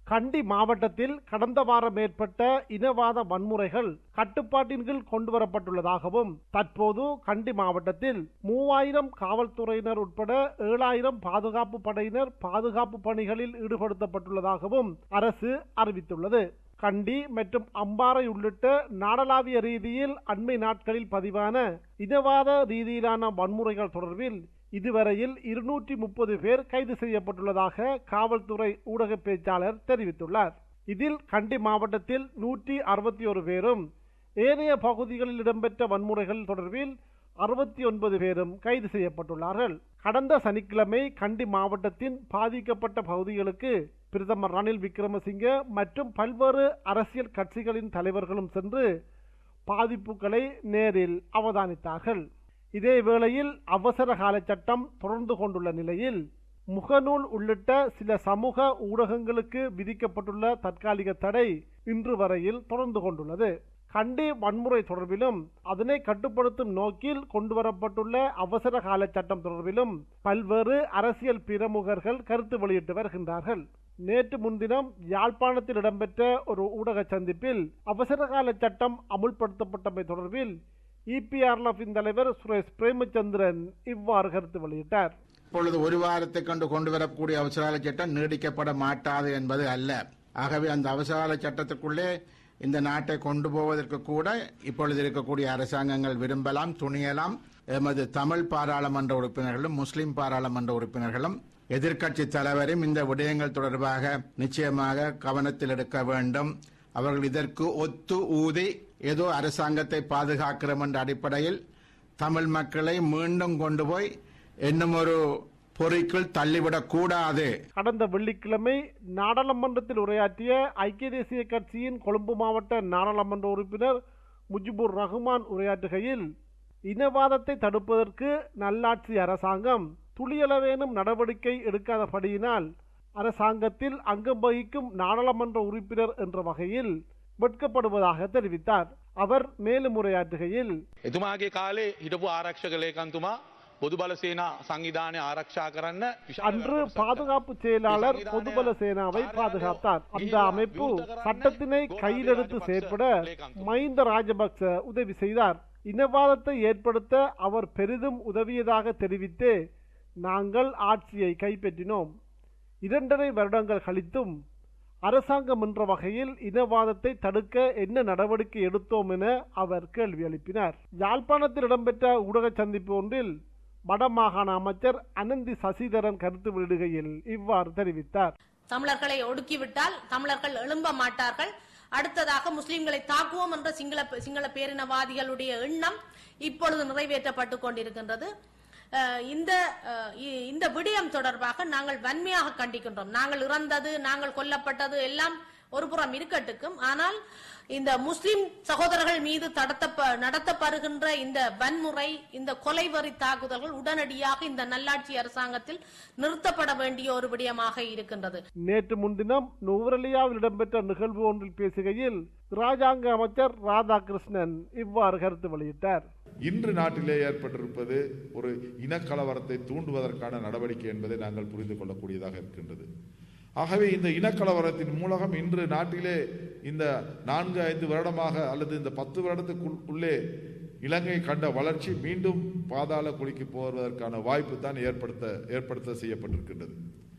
கண்டி மாவட்டத்தில் கடந்த வாரம் ஏற்பட்ட இனவாத வன்முறைகள் கட்டுப்பாட்டின் கீழ் கொண்டுவரப்பட்டுள்ளதாகவும் தற்போது கண்டி மாவட்டத்தில் மூவாயிரம் காவல்துறையினர் உட்பட ஏழாயிரம் பாதுகாப்பு படையினர் பாதுகாப்பு பணிகளில் ஈடுபடுத்தப்பட்டுள்ளதாகவும் அரசு அறிவித்துள்ளது கண்டி மற்றும் அம்பாறை உள்ளிட்ட நாடளாவிய ரீதியில் அண்மை நாட்களில் பதிவான இனவாத ரீதியிலான வன்முறைகள் தொடர்பில் இதுவரையில் இருநூற்றி முப்பது பேர் கைது செய்யப்பட்டுள்ளதாக காவல்துறை ஊடக பேச்சாளர் தெரிவித்துள்ளார் இதில் கண்டி மாவட்டத்தில் நூற்றி அறுபத்தி ஒரு பேரும் ஏனைய பகுதிகளில் இடம்பெற்ற வன்முறைகள் தொடர்பில் அறுபத்தி ஒன்பது பேரும் கைது செய்யப்பட்டுள்ளார்கள் கடந்த சனிக்கிழமை கண்டி மாவட்டத்தின் பாதிக்கப்பட்ட பகுதிகளுக்கு பிரதமர் ரணில் விக்ரமசிங்க மற்றும் பல்வேறு அரசியல் கட்சிகளின் தலைவர்களும் சென்று பாதிப்புகளை நேரில் அவதானித்தார்கள் இதே வேளையில் அவசர கால சட்டம் தொடர்ந்து கொண்டுள்ள நிலையில் முகநூல் உள்ளிட்ட சில சமூக ஊடகங்களுக்கு விதிக்கப்பட்டுள்ள தற்காலிக தடை இன்று வரையில் தொடர்ந்து கொண்டுள்ளது கண்டி வன்முறை தொடர்பிலும் அதனை கட்டுப்படுத்தும் நோக்கில் கொண்டுவரப்பட்டுள்ள அவசர கால சட்டம் தொடர்பிலும் பல்வேறு அரசியல் பிரமுகர்கள் கருத்து வெளியிட்டு வருகின்றார்கள் நேற்று முன்தினம் யாழ்ப்பாணத்தில் இடம்பெற்ற ஒரு ஊடக சந்திப்பில் அவசர கால சட்டம் அமுல்படுத்தப்பட்டமை தொடர்பில் இபிஆர்எஃபின் தலைவர் சுரேஷ் பிரேமச்சந்திரன் இவ்வாறு கருத்து வெளியிட்டார் இப்பொழுது ஒரு வாரத்தை கண்டு கொண்டு வரக்கூடிய அவசரகால சட்டம் நீடிக்கப்பட மாட்டாது என்பது அல்ல ஆகவே அந்த அவசரகால சட்டத்துக்குள்ளே இந்த நாட்டை கொண்டு போவதற்கு கூட இப்பொழுது இருக்கக்கூடிய அரசாங்கங்கள் விரும்பலாம் துணியலாம் எமது தமிழ் பாராளுமன்ற உறுப்பினர்களும் முஸ்லிம் பாராளுமன்ற உறுப்பினர்களும் எதிர்க்கட்சி தலைவரும் இந்த விடயங்கள் தொடர்பாக நிச்சயமாக கவனத்தில் எடுக்க வேண்டும் அவர்கள் இதற்கு ஒத்து ஊதி ஏதோ அரசாங்கத்தை பாதுகாக்கிறோம் என்ற அடிப்படையில் தமிழ் மக்களை மீண்டும் கொண்டு போய் இன்னும் ஒரு பொறிக்குள் தள்ளிவிடக் கூடாது கடந்த வெள்ளிக்கிழமை நாடாளுமன்றத்தில் உரையாற்றிய ஐக்கிய தேசிய கட்சியின் கொழும்பு மாவட்ட நாடாளுமன்ற உறுப்பினர் முஜிபுர் ரஹ்மான் உரையாற்றுகையில் இனவாதத்தை தடுப்பதற்கு நல்லாட்சி அரசாங்கம் துளியளவேனும் நடவடிக்கை எடுக்காதபடியினால் அரசாங்கத்தில் அங்கம் வகிக்கும் நாடாளுமன்ற உறுப்பினர் என்ற வகையில் வெட்கப்படுவதாக தெரிவித்தார் அவர் மேலும் உரையாற்றுகையில் එතුමාගේ කාලේ හිටපු ආරක්ෂක ලේකන්තුමා පොදු බලසේනා සංවිධානය ආරක්ෂා කරන්න විශාල அன்று වැඩ කොටසක් பாதுகாப்பு செயலாளர் பொதுபல சேனாவை பாதுகாத்தார் அந்த அமைப்பு சட்டத்தினை கையில் எடுத்து செயற்பட மஹிந்த ராஜபக்ச உதவி செய்தார் இனவாதத்தை ஏற்படுத்த அவர் பெரிதும் உதவியதாக தெரிவித்து நாங்கள் ஆட்சியை கைப்பற்றினோம் இரண்டரை வருடங்கள் கழித்தும் அரசாங்கம் என்ற வகையில் இனவாதத்தை தடுக்க என்ன நடவடிக்கை எடுத்தோம் என அவர் கேள்வி எழுப்பினார் யாழ்ப்பாணத்தில் இடம்பெற்ற ஊடக சந்திப்பு ஒன்றில் வடமாகாண அமைச்சர் அனந்தி சசிதரன் கருத்து வெளியிடுகையில் இவ்வாறு தெரிவித்தார் தமிழர்களை ஒடுக்கிவிட்டால் தமிழர்கள் எழும்ப மாட்டார்கள் அடுத்ததாக முஸ்லிம்களை தாக்குவோம் என்ற சிங்கள சிங்கள பேரினவாதிகளுடைய எண்ணம் இப்பொழுது நிறைவேற்றப்பட்டுக் கொண்டிருக்கின்றது அஹ், இந்த அஹ், இ- இந்த விடயம் தொடர்பாக நாங்கள் வன்மையாக கண்டிக்கின்றோம் நாங்கள் இறந்தது நாங்கள் கொல்லப்பட்டது எல்லாம் ஒரு புறம் இருக்கட்டுக்கும் ஆனால் இந்த முஸ்லிம் சகோதரர்கள் மீது தடத்தப்ப நடத்தப்படுகின்ற இந்த வன்முறை இந்த கொலைவரி தாக்குதல்கள் உடனடியாக இந்த நல்லாட்சி அரசாங்கத்தில் நிறுத்தப்பட வேண்டிய ஒரு விடயமாக இருக்கின்றது நேற்று முன்தினம் நுவரலியாவில் இடம்பெற்ற நிகழ்வு ஒன்றில் பேசுகையில் ராஜாங்க அமைச்சர் ராதாகிருஷ்ணன் இவ்வாறு கருத்து வெளியிட்டார் இன்று நாட்டிலே ஏற்பட்டிருப்பது ஒரு இனக்கலவரத்தை தூண்டுவதற்கான நடவடிக்கை என்பதை நாங்கள் புரிந்து கொள்ளக்கூடியதாக இருக்கின்றது ஆகவே இந்த இனக்கலவரத்தின் மூலகம் இன்று நாட்டிலே இந்த நான்கு ஐந்து வருடமாக அல்லது இந்த பத்து வருடத்துக்குள் உள்ளே இலங்கை கண்ட வளர்ச்சி மீண்டும் பாதாள குழிக்கு போவதற்கான வாய்ப்பு தான் ஏற்படுத்த ஏற்படுத்த செய்யப்பட்டிருக்கின்றது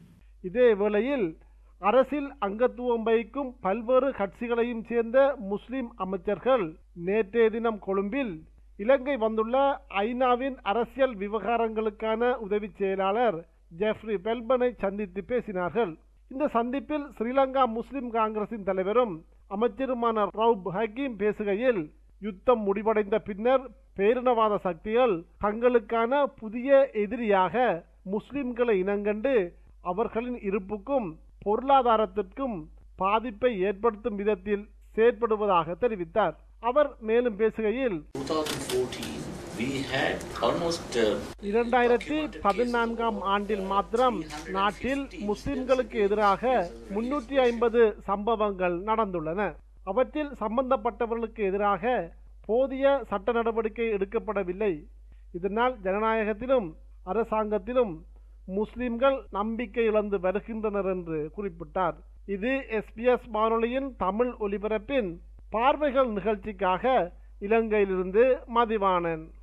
இதே வேளையில் அரசில் அங்கத்துவம் வகிக்கும் பல்வேறு கட்சிகளையும் சேர்ந்த முஸ்லிம் அமைச்சர்கள் நேற்றைய தினம் கொழும்பில் இலங்கை வந்துள்ள ஐநாவின் அரசியல் விவகாரங்களுக்கான உதவி செயலாளர் ஜெஃப்ரி பெல்பனை சந்தித்து பேசினார்கள் இந்த சந்திப்பில் ஸ்ரீலங்கா முஸ்லிம் காங்கிரசின் தலைவரும் அமைச்சருமான ரவுப் ஹக்கீம் பேசுகையில் யுத்தம் முடிவடைந்த பின்னர் பேரினவாத சக்திகள் தங்களுக்கான புதிய எதிரியாக முஸ்லிம்களை இனங்கண்டு அவர்களின் இருப்புக்கும் பொருளாதாரத்திற்கும் பாதிப்பை ஏற்படுத்தும் விதத்தில் செயற்படுவதாக தெரிவித்தார் அவர் மேலும் பேசுகையில் 2014, we had almost uh, இரண்டாயிரத்தி பதினான்காம் ஆண்டில் மாத்திரம் நாட்டில் முஸ்லிம்களுக்கு எதிராக முன்னூற்றி ஐம்பது சம்பவங்கள் நடந்துள்ளன அவற்றில் சம்பந்தப்பட்டவர்களுக்கு எதிராக போதிய சட்ட நடவடிக்கை எடுக்கப்படவில்லை இதனால் ஜனநாயகத்திலும் அரசாங்கத்திலும் முஸ்லிம்கள் நம்பிக்கை இழந்து வருகின்றனர் என்று குறிப்பிட்டார் இது எஸ்பிஎஸ் வானொலியின் தமிழ் ஒலிபரப்பின் பார்வைகள் நிகழ்ச்சிக்காக இலங்கையிலிருந்து மதிவாணன்